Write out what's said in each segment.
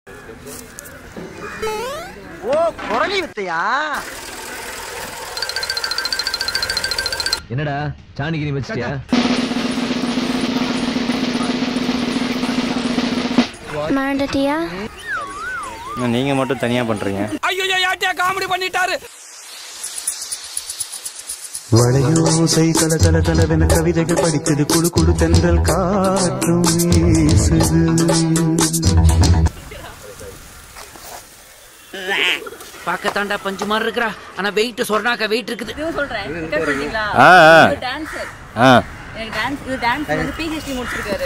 ஓ குரலி வித்தையா என்னடா சாணிக்கு நீ வச்சிட்டியா மறந்துட்டியா நீங்க மட்டும் தனியா பண்றீங்க வளையோசை தல தல தலவென கவிதைகள் படிக்குது குழு குழு தென்றல் காற்றும் வீசுது பார்க்கத்தாண்டா பஞ்சு மாதிரி இருக்கிறா ஆனா வெயிட் சொர்ணாக்கா வெயிட் இருக்குது இதுவும் சொல்றேன் record பண்ணீங்களா? ஆ, ஆ. இவர் dancer. ஆ எனக்கு டான்ஸ் இவர் டான்ஸ் வந்து பிஹெச்டி முடிச்சிருக்காரு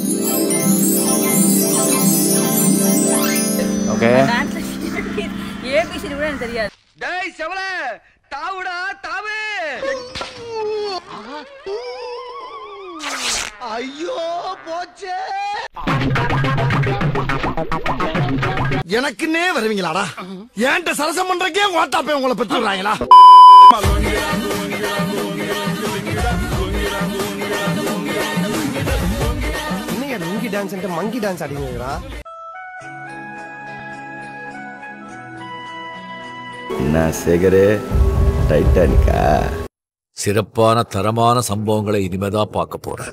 ஓகே டான்ஸ் ஏபிசிடி கூட எனக்கு தெரியாது டேய் செவல தாவுடா தாவு ஐயோ போச்சே எனக்குன்னே வருவீங்களாடா ஏன்ட்ட சரசம் பண்றக்கே ஓட்டாப்பே உங்களை பெற்று விடுறாங்களா என்னையா லுங்கி டான்ஸ் மங்கி டான்ஸ் ஆடிங்களா என்ன சேகரே டைட்டானிக்கா சிறப்பான தரமான சம்பவங்களை இனிமேதான் பார்க்க போறேன்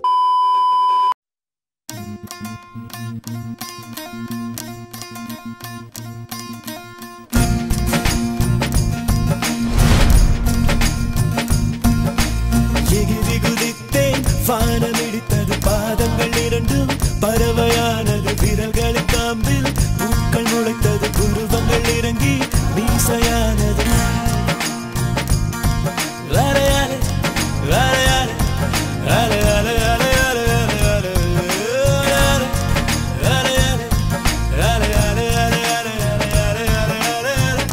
எகிரி குதித்தேன் வானம் இடித்தது பாதங்கள் இரண்டும் பறவையானது விரல்கள் காம்பில் பூக்கள் முளைத்தது புருவங்கள் இறங்கி மீசையானது அலையாலே, அலையாலே, அலையாலே, அலையாலே, அலையாலே, அலையாலே, அலையாலே, அலையாலே, அலையாலே, அலையாலே.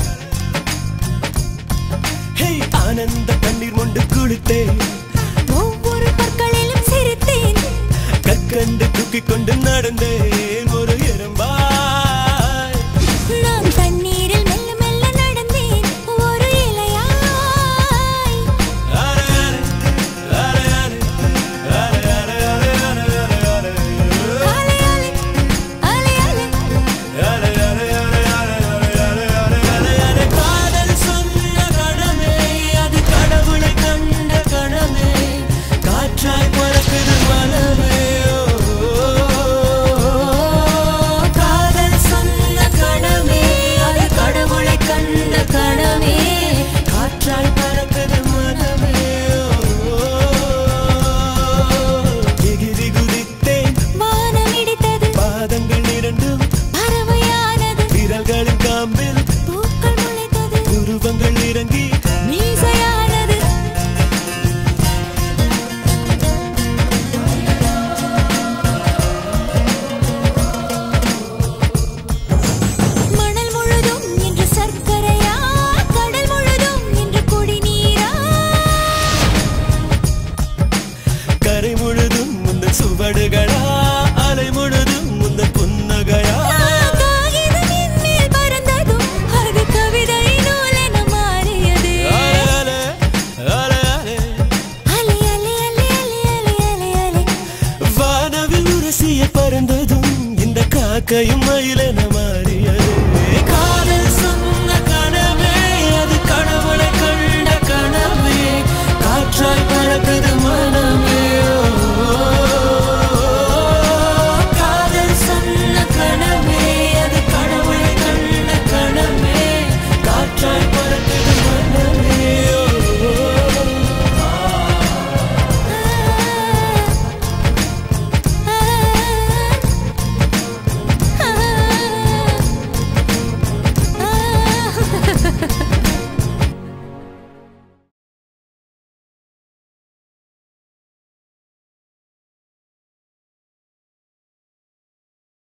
ஹே, ஆனந்த கண்ணீர் கொண்டு குளித்தேன் ஒவ்வொரு பற்களிலும் சிரித்தேன் கற்கண்டு தூக்கிக் கொண்டு நடந்தேன் ஒரு எறும்பாய் நான் தண்ணீரில் மெல்ல மெல்ல நடந்தேன் ஒரு இலையாய் அலையாலே, அலையாலே, அலையாலே, அலையாலே, அலையாலே. அலையாலே, அலையாலே, அலையாலே, அலையாலே, அலையாலே, அலையாலே, அலை. காதல் சொன்ன கணமே அது கடவுளை கண்ட கணமே காற்றாய் பறக்குது மனமே காதல் சொன்ன கணமே அது கடவுளை கண்ட கணமே காற்றாய் பறக்குது மனமே எகிரி குதித்தேன் வானம் இடித்தது பாதங்கள் இரண்டும் பறவையானது விரல்களின் காம்பில் பூக்கள் முளைத்தது உருவங்கள் இறங்கி மீசையானது மணல் முழுதும் இன்று சர்க்கரையா கடல் முழுதும் இன்று குடிநீரா கரை முழுதும் முந்த சுவடுகளா அலை முழுதும் முந்த புன்னகையா காகிதம் என் மேல் பறந்ததும் அது கவிதை நூலென மாறியது அலை, அலை, அலை, அலை அலை அலை அலை அலை அலை அலை வானவில் உரசிய பறந்ததும் இந்த காக்கையும்